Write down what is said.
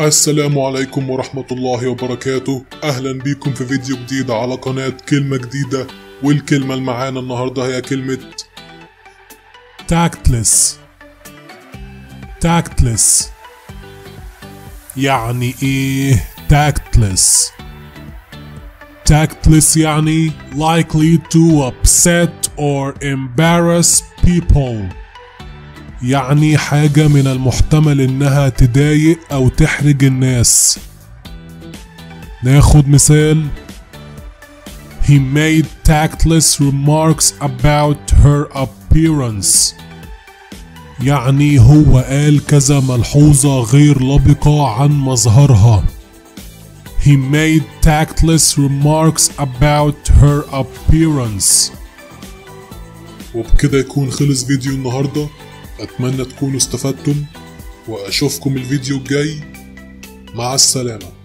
السلام عليكم ورحمة الله وبركاته أهلا بيكم في فيديو جديد على قناة كلمة جديدة والكلمة اللي معانا النهاردة هي كلمة tactless tactless يعني ايه tactless tactless يعني likely to upset or embarrass people يعني حاجة من المحتمل انها تضايق او تحرج الناس ناخد مثال He made tactless remarks about her appearance يعني هو قال كذا ملحوظة غير لبقة عن مظهرها He made tactless remarks about her appearance وبكده يكون خلص فيديو النهاردة أتمنى تكونوا استفدتم وأشوفكم الفيديو الجاي مع السلامة